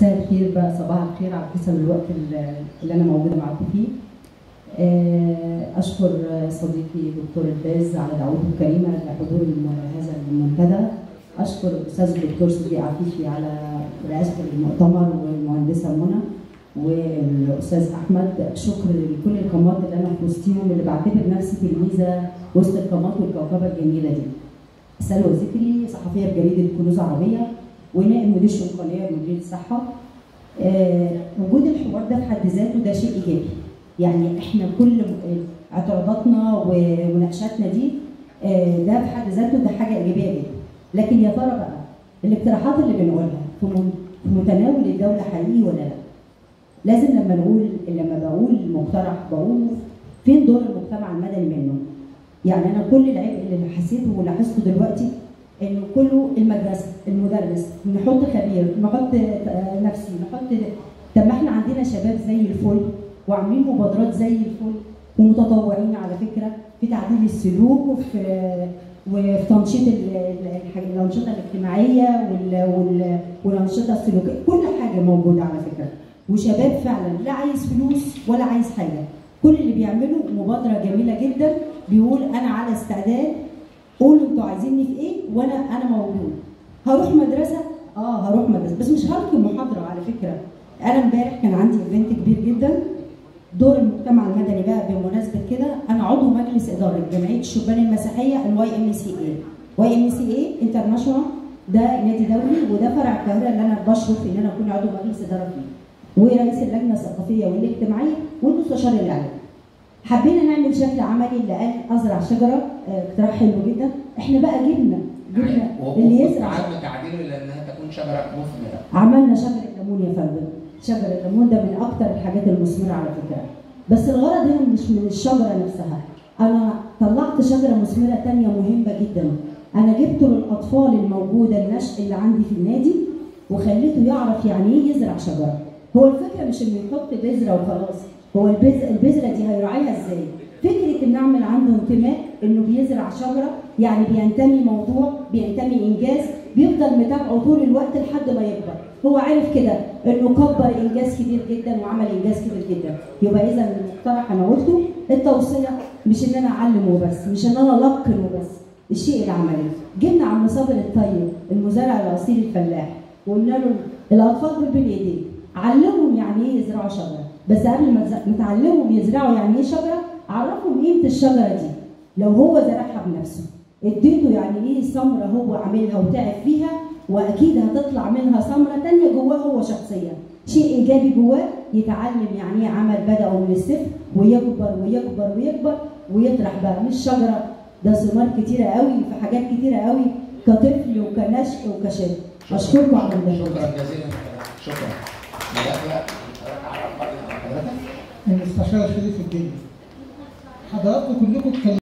مساء الخير بقى صباح الخير على حسب الوقت اللي اللي انا موجوده معاكم فيه. آه، اشكر صديقي دكتور الباز على دعوته الكريمه لحضور الم- هذا المنتدى. اشكر الاستاذ الدكتور صديق عفيفي على رئاسه المؤتمر والمهندسه منى والاستاذ احمد شكر لكل القامات اللي انا في وسطهم اللي بعتبر نفسي تلميذه وسط القامات والكوكبه الجميله دي. سلوى ذكري صحفيه بجريده كنوز عربيه ونائب مدير الشؤون القانونيه بمديريه الصحه. آه، وجود الحوار ده في حد ذاته ده شيء ايجابي. يعني احنا كل اعتراضاتنا ومناقشاتنا دي آه، ده في حد ذاته ده حاجه ايجابيه جدا. لكن يا ترى بقى الاقتراحات اللي بنقولها في من- في متناول الدوله حقيقي ولا لا؟ لازم لما نقول لما بقول مقترح بقوله فين دور المجتمع المدني منه؟ يعني انا كل العبء اللي حسيته ولاحظته دلوقتي انه كله المدرسه المدرس نحط خبير نحط آه، نفسي نحط طب ما احنا عندنا شباب زي الفل وعاملين مبادرات زي الفل ومتطوعين على فكره في تعديل السلوك وفي وفي تنشيط ال- ال- الح- الانشطه الاجتماعيه وال- وال- والانشطه السلوكيه كل حاجه موجوده على فكره وشباب فعلا لا عايز فلوس ولا عايز حاجه كل اللي بيعمله مبادره جميله جدا بيقول انا على استعداد قولوا انتوا عايزيني في ايه وانا انا موجود هروح مدرسه اه هروح مدرسه بس مش هلقي محاضره على فكره انا امبارح كان عندي ايفنت كبير جدا دور المجتمع المدني بقى بمناسبه كده انا عضو مجلس اداره جمعيه الشبان المسيحيه الواي ام سي اي واي ام سي اي انترناشونال ده نادي دولي وده فرع القاهره اللي انا بشرف ان انا اكون عضو مجلس اداره فيه ورئيس اللجنه الثقافيه والاجتماعيه والمستشار الاعلامي حبينا نعمل شكل عملي اللي قال ازرع شجره آه، اقتراح حلو جدا احنا بقى جبنا جبنا اللي يزرع عدم تعديله الى انها تكون شجره مثمره عملنا شجر الليمون يا فندم شجر الليمون ده من اكتر الحاجات المثمره على فكره بس الغرض هنا مش من الشجره نفسها انا طلعت شجره مثمره تانية مهمه جدا انا جبته للاطفال الموجوده النشء اللي عندي في النادي وخليته يعرف يعني ايه يزرع شجره هو الفكره مش انه يحط بذره وخلاص هو البذ- البذره دي هيراعيها ازاي فكره ان اعمل عنده انتماء انه بيزرع شجره يعني بينتمي موضوع بينتمي انجاز بيفضل متابعه طول الوقت لحد ما يكبر هو عارف كده انه كبر انجاز كبير جدا وعمل انجاز كبير جدا يبقى اذا المقترح انا قلته التوصيه مش ان انا اعلم وبس مش ان انا القن وبس الشيء العملي جبنا عم صابر الطيب المزارع الاصيل الفلاح وقلنا له الاطفال دول بين ايديك علمهم يعني ايه يزرعوا شجره بس قبل ما تز- ما تعلمهم يزرعوا يعني ايه شجره عرفهم قيمه الشجره دي لو هو زرعها بنفسه اديته يعني ايه ثمره هو عاملها وتعب فيها واكيد هتطلع منها ثمره تانية جواه هو شخصيا شيء ايجابي جواه يتعلم يعني ايه عمل بدأه من الصفر ويكبر ويكبر ويكبر ويطرح بقى مش شجره ده ثمار كتيره قوي في حاجات كتيره قوي كطفل وكنشء وكشاب اشكركم على المداخله شكرا جزيلا شكرا مداخله حضرتك المستشار شريف الدين حضراتكم كلكم اتكلمتوا